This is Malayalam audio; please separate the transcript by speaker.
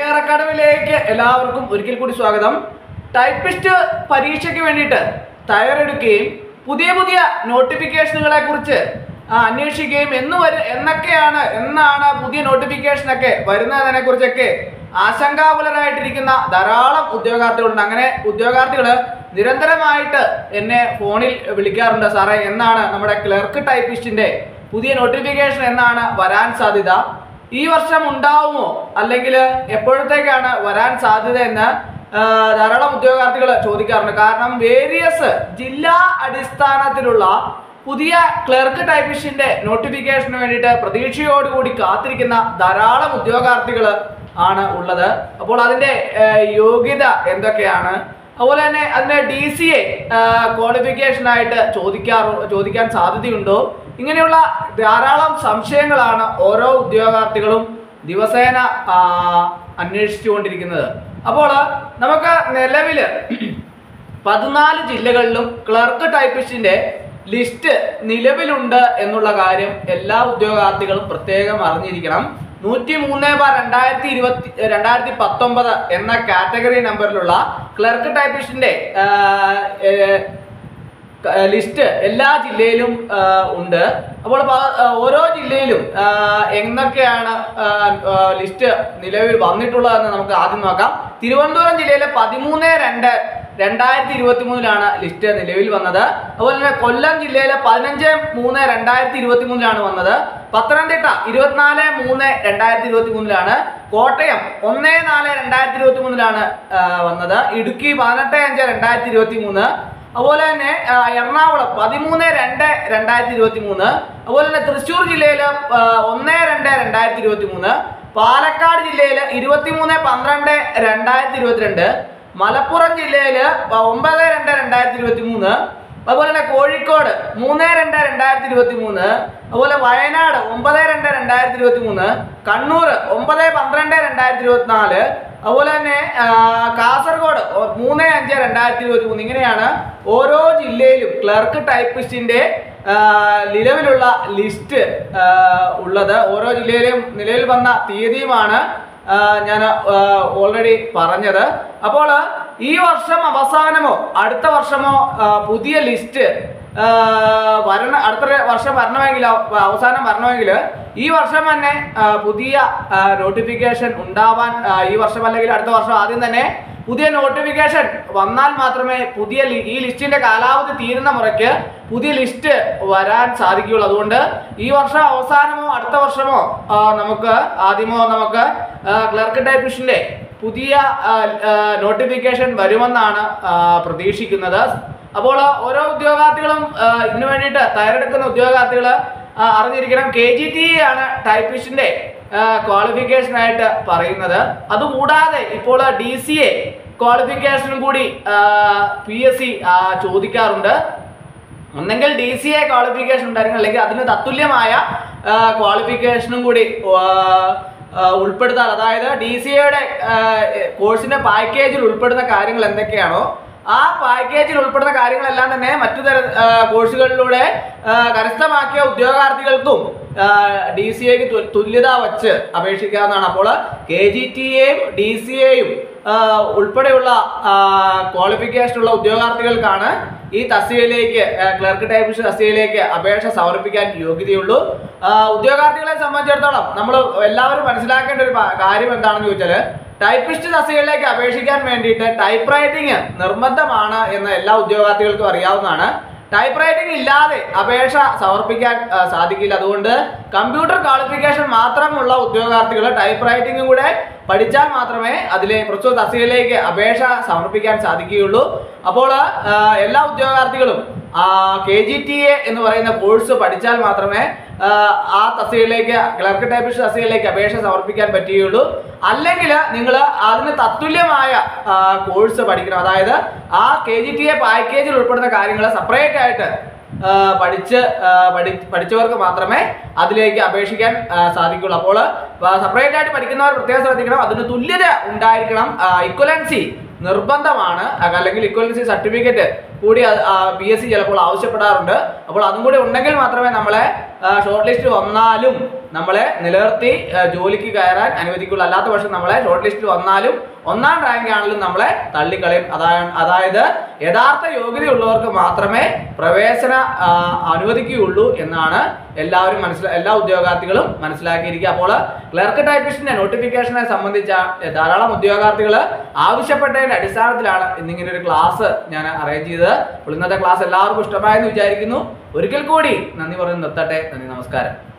Speaker 1: കെയർ അക്കാഡമിയിലേക്ക് എല്ലാവർക്കും ഒരിക്കൽ കൂടി സ്വാഗതം ടൈപ്പിസ്റ്റ് പരീക്ഷയ്ക്ക് വേണ്ടിയിട്ട് തയ്യാറെടുക്കുകയും പുതിയ പുതിയ നോട്ടിഫിക്കേഷനുകളെ കുറിച്ച് അന്വേഷിക്കുകയും എന്ന് വരും എന്നൊക്കെയാണ് എന്നാണ് പുതിയ നോട്ടിഫിക്കേഷനൊക്കെ വരുന്നതിനെ കുറിച്ചൊക്കെ ആശങ്കാകുലരായിട്ടിരിക്കുന്ന ധാരാളം ഉദ്യോഗാർത്ഥികളുണ്ട് അങ്ങനെ ഉദ്യോഗാർത്ഥികൾ നിരന്തരമായിട്ട് എന്നെ ഫോണിൽ വിളിക്കാറുണ്ട് സാറേ എന്നാണ് നമ്മുടെ ക്ലർക്ക് ടൈപ്പിസ്റ്റിന്റെ പുതിയ നോട്ടിഫിക്കേഷൻ എന്നാണ് വരാൻ സാധ്യത ഈ വർഷം ഉണ്ടാവുമോ അല്ലെങ്കിൽ എപ്പോഴത്തേക്കാണ് വരാൻ സാധ്യത എന്ന് ആ, ധാരാളം ഉദ്യോഗാർത്ഥികൾ ചോദിക്കാറുണ്ട് കാരണം വേരിയസ് ജില്ലാ അടിസ്ഥാനത്തിലുള്ള പുതിയ ക്ലർക്ക് ടൈപ്പിസ്റ്റിന്റെ നോട്ടിഫിക്കേഷന് വേണ്ടിയിട്ട് പ്രതീക്ഷയോടുകൂടി കാത്തിരിക്കുന്ന ധാരാളം ഉദ്യോഗാർത്ഥികൾ ആണ് ഉള്ളത് അപ്പോൾ അതിന്റെ ആ, യോഗ്യത എന്തൊക്കെയാണ് അതുപോലെ തന്നെ അതിന്റെ ഡി സി എ ക്വാളിഫിക്കേഷൻ ആയിട്ട് ചോദിക്കാറു ചോദിക്കാൻ സാധ്യതയുണ്ടോ ഇങ്ങനെയുള്ള ധാരാളം സംശയങ്ങളാണ് ഓരോ ഉദ്യോഗാർത്ഥികളും ദിവസേന ആ, അന്വേഷിച്ചുകൊണ്ടിരിക്കുന്നത് അപ്പോൾ നമുക്ക് നിലവില് പതിനാല് ജില്ലകളിലും ക്ലർക്ക് ടൈപ്പിസ്റ്റിന്റെ ലിസ്റ്റ് നിലവിലുണ്ട് എന്നുള്ള കാര്യം എല്ലാ ഉദ്യോഗാർത്ഥികളും പ്രത്യേകം അറിഞ്ഞിരിക്കണം നൂറ്റി മൂന്ന് ബാർ രണ്ടായിരത്തി ഇരുപത്തി രണ്ടായിരത്തി പത്തൊമ്പത് എന്ന കാറ്റഗറി നമ്പറിലുള്ള ക്ലർക്ക് ടൈപ്പിസ്റ്റിന്റെ ആ, ഏ, ക- ലിസ്റ്റ് എല്ലാ ജില്ലയിലും ആ, ഉണ്ട് അപ്പോൾ പ- ആ, ഓരോ ജില്ലയിലും ആ, എന്തൊക്കെയാണ് ആ, ആ, ലിസ്റ്റ് നിലവിൽ വന്നിട്ടുള്ളതെന്ന് നമുക്ക് ആദ്യം നോക്കാം തിരുവനന്തപുരം ജില്ലയിലെ പതിമൂന്ന് രണ്ട് രണ്ടായിരത്തി ഇരുപത്തി മൂന്നിലാണ് ലിസ്റ്റ് നിലവിൽ വന്നത് അതുപോലെ തന്നെ കൊല്ലം ജില്ലയിലെ പതിനഞ്ച് മൂന്ന് രണ്ടായിരത്തി ഇരുപത്തി മൂന്നിലാണ് വന്നത് പത്തനംതിട്ട ഇരുപത്തിനാല് മൂന്ന് രണ്ടായിരത്തി ഇരുപത്തി മൂന്നിലാണ് കോട്ടയം ഒന്ന് നാല് രണ്ടായിരത്തി ഇരുപത്തി മൂന്നിലാണ് വന്നത് ഇടുക്കി പതിനെട്ട് അഞ്ച് രണ്ടായിരത്തി ഇരുപത്തി മൂന്ന് അതുപോലെ തന്നെ ആ, എറണാകുളം പതിമൂന്ന് രണ്ട് രണ്ടായിരത്തി ഇരുപത്തി മൂന്ന് അതുപോലെ തന്നെ തൃശ്ശൂർ ജില്ലയിൽ ഒന്ന് രണ്ട് രണ്ടായിരത്തി ഇരുപത്തി മൂന്ന് പാലക്കാട് ജില്ലയിൽ ഇരുപത്തിമൂന്ന് പന്ത്രണ്ട് രണ്ടായിരത്തി ഇരുപത്തിരണ്ട് മലപ്പുറം ജില്ലയിൽ ഒമ്പത് രണ്ട് രണ്ടായിരത്തി ഇരുപത്തി മൂന്ന് അതുപോലെ തന്നെ കോഴിക്കോട് മൂന്ന് രണ്ട് രണ്ടായിരത്തി ഇരുപത്തി മൂന്ന് അതുപോലെ വയനാട് ഒമ്പത് രണ്ട് രണ്ടായിരത്തി ഇരുപത്തി മൂന്ന് കണ്ണൂർ ഒമ്പത് പന്ത്രണ്ട് രണ്ടായിരത്തി ഇരുപത്തിനാല് അതുപോലെ തന്നെ ആ, കാസർഗോഡ് ഒ- മൂന്ന് അഞ്ച് രണ്ടായിരത്തി ഇരുപത്തി മൂന്ന് ഇങ്ങനെയാണ് ഓരോ ജില്ലയിലും ക്ലർക്ക് ടൈപ്പിസ്റ്റിന്റെ ആ, നിലവിലുള്ള ലിസ്റ്റ് ആ, ഉള്ളത് ഓരോ ജില്ലയിലും നിലവിൽ വന്ന തീയതിയുമാണ് ഞാൻ ഓൾറെഡി പറഞ്ഞത് അപ്പോൾ ഈ വർഷം അവസാനമോ അടുത്ത വർഷമോ ആ, പുതിയ ലിസ്റ്റ് ആ, വരണ അടുത്ത വർഷം വരണമെങ്കിൽ അവ- അവസാനം വരണമെങ്കിൽ ഈ വർഷം തന്നെ ആ, പുതിയ നോട്ടിഫിക്കേഷൻ ഉണ്ടാവാൻ ആ, ഈ വർഷം അല്ലെങ്കിൽ അടുത്ത വർഷം ആദ്യം തന്നെ പുതിയ നോട്ടിഫിക്കേഷൻ വന്നാൽ മാത്രമേ പുതിയ ലി- ഈ ലിസ്റ്റിന്റെ കാലാവധി തീരുന്ന മുറയ്ക്ക് പുതിയ ലിസ്റ്റ് വരാൻ സാധിക്കുകയുള്ളൂ അതുകൊണ്ട് ഈ വർഷം അവസാനമോ അടുത്ത വർഷമോ ആ, നമുക്ക് ആദ്യമോ നമുക്ക് ക്ലർക്ക് ടൈപ്പിസ്റ്റിന്റെ പുതിയ നോട്ടിഫിക്കേഷൻ വരുമെന്നാണ് ആ, പ്രതീക്ഷിക്കുന്നത് അപ്പോൾ ഓരോ ഉദ്യോഗാർത്ഥികളും ആ, ഇതിനു വേണ്ടിയിട്ട് തയ്യാറെടുക്കുന്ന ഉദ്യോഗാർത്ഥികൾ അറിഞ്ഞിരിക്കണം കെ ജി ടി ആണ് ടൈപ്പിസ്റ്റിന്റെ ക്വാളിഫിക്കേഷൻ ആയിട്ട് പറയുന്നത് അതുകൂടാതെ ഇപ്പോൾ ഡി സി എ ക്വാളിഫിക്കേഷനും കൂടി പി എസ് സി ചോദിക്കാറുണ്ട് ഒന്നെങ്കിൽ ഡി സി എ ക്വാളിഫിക്കേഷൻ ഉണ്ടായിരിക്കും അല്ലെങ്കിൽ അതിന് തത്തുല്യമായ ക്വാളിഫിക്കേഷനും കൂടി ആ, ആ, ഉൾപ്പെടുത്താൻ അതായത് ഡി സി എയുടെ കോഴ്സിന്റെ പാക്കേജിൽ ഉൾപ്പെടുന്ന കാര്യങ്ങൾ എന്തൊക്കെയാണോ ആ പാക്കേജിൽ ഉൾപ്പെടുന്ന കാര്യങ്ങളെല്ലാം തന്നെ മറ്റു തര ആ, കോഴ്സുകളിലൂടെ ആ, കരസ്ഥമാക്കിയ ഉദ്യോഗാർത്ഥികൾക്കും ഡി സി എക്ക് തുല്യത വച്ച് അപേക്ഷിക്കാവുന്നതാണ് അപ്പോൾ കെ ജി ടി എയും ഡി സി എയും ഉൾപ്പെടെയുള്ള ക്വാളിഫിക്കേഷൻ ഉള്ള ഉദ്യോഗാർത്ഥികൾക്കാണ് ഈ തസ്തികയിലേക്ക് ക്ലർക്ക് ടൈപ്പിസ്റ്റ് തസ്തികയിലേക്ക് അപേക്ഷ സമർപ്പിക്കാൻ യോഗ്യതയുള്ളൂ ആ, ഉദ്യോഗാർത്ഥികളെ സംബന്ധിച്ചിടത്തോളം നമ്മൾ എല്ലാവരും മനസ്സിലാക്കേണ്ട ഒരു പ- കാര്യം എന്താണെന്ന് ചോദിച്ചാൽ ടൈപ്പിസ്റ്റ് തസ്തികയിലേക്ക് അപേക്ഷിക്കാൻ വേണ്ടിയിട്ട് ടൈപ്പ് റൈറ്റിംഗ് നിർബന്ധമാണ് എന്ന് എല്ലാ ഉദ്യോഗാർത്ഥികൾക്കും അറിയാവുന്നതാണ് ടൈപ്പ് റൈറ്റിംഗ് ഇല്ലാതെ അപേക്ഷ സമർപ്പിക്കാൻ ആ, സാധിക്കില്ല അതുകൊണ്ട് കമ്പ്യൂട്ടർ ക്വാളിഫിക്കേഷൻ മാത്രമുള്ള ഉദ്യോഗാർത്ഥികൾ ടൈപ്പ് റൈറ്റിംഗും കൂടെ പഠിച്ചാൽ മാത്രമേ അതിലെ പ്രസ്തുത തസ്തികയിലേക്ക് അപേക്ഷ സമർപ്പിക്കാൻ സാധിക്കുകയുള്ളൂ അപ്പോൾ ആ, എല്ലാ ഉദ്യോഗാർത്ഥികളും കെ ജി ടി എ എന്ന് പറയുന്ന കോഴ്സ് പഠിച്ചാൽ മാത്രമേ ആ, ആ തസ്തികയിലേക്ക് ക്ലർക്ക് ടൈപ്പിസ്റ്റ് തസ്തികയിലേക്ക് അപേക്ഷ സമർപ്പിക്കാൻ പറ്റുകയുള്ളൂ അല്ലെങ്കിൽ നിങ്ങൾ അതിന് തത്തുല്യമായ ആ, കോഴ്സ് പഠിക്കണം അതായത് ആ കെ ജി ടി എ പാക്കേജിൽ ഉൾപ്പെടുന്ന കാര്യങ്ങൾ സെപ്പറേറ്റ് ആയിട്ട് ആ, പഠിച്ച് ആ, പഠി പഠിച്ചവർക്ക് മാത്രമേ അതിലേക്ക് അപേക്ഷിക്കാൻ ആ, സാധിക്കുള്ളൂ അപ്പോൾ സെപ്പറേറ്റ് ആയിട്ട് പഠിക്കുന്നവർ പ്രത്യേകം ശ്രദ്ധിക്കണം അതിന് തുല്യത ഉണ്ടായിരിക്കണം ഇക്വലൻസി നിർബന്ധമാണ് അ- അല്ലെങ്കിൽ ഇക്വലൻസി സർട്ടിഫിക്കറ്റ് കൂടി പി എസ് സി ചിലപ്പോൾ ആവശ്യപ്പെടാറുണ്ട് അപ്പോൾ അതും കൂടി ഉണ്ടെങ്കിൽ മാത്രമേ നമ്മളെ ഷോർട്ട് ലിസ്റ്റ് വന്നാലും നമ്മളെ നിലനിർത്തി ആ, ജോലിക്ക് കയറാൻ അനുവദിക്കുള്ളൂ അല്ലാത്ത പക്ഷം നമ്മളെ ഷോർട്ട് ലിസ്റ്റിൽ വന്നാലും ഒന്നാം റാങ്ക് ആണെങ്കിലും നമ്മളെ തള്ളിക്കളയും അതായത് അതായത് യഥാർത്ഥ യോഗ്യതയുള്ളവർക്ക് മാത്രമേ പ്രവേശന ആ, അനുവദിക്കുകയുള്ളൂ എന്നാണ് എല്ലാവരും മനസ്സില എല്ലാ ഉദ്യോഗാർത്ഥികളും മനസ്സിലാക്കിയിരിക്കുക അപ്പോൾ ക്ലർക്ക് ടൈപ്പിസ്റ്റിന്റെ നോട്ടിഫിക്കേഷനെ സംബന്ധിച്ച ധാരാളം ഉദ്യോഗാർത്ഥികൾ ആവശ്യപ്പെട്ടതിന്റെ അടിസ്ഥാനത്തിലാണ് ഇന്നിങ്ങനെ ഒരു ക്ലാസ് ഞാൻ അറേഞ്ച് ചെയ്തത് അപ്പോൾ ഇന്നത്തെ ക്ലാസ് എല്ലാവർക്കും ഇഷ്ടമായെന്ന് വിചാരിക്കുന്നു ഒരിക്കൽ കൂടി നന്ദി പറഞ്ഞ് നിർത്തട്ടെ നന്ദി നമസ്കാരം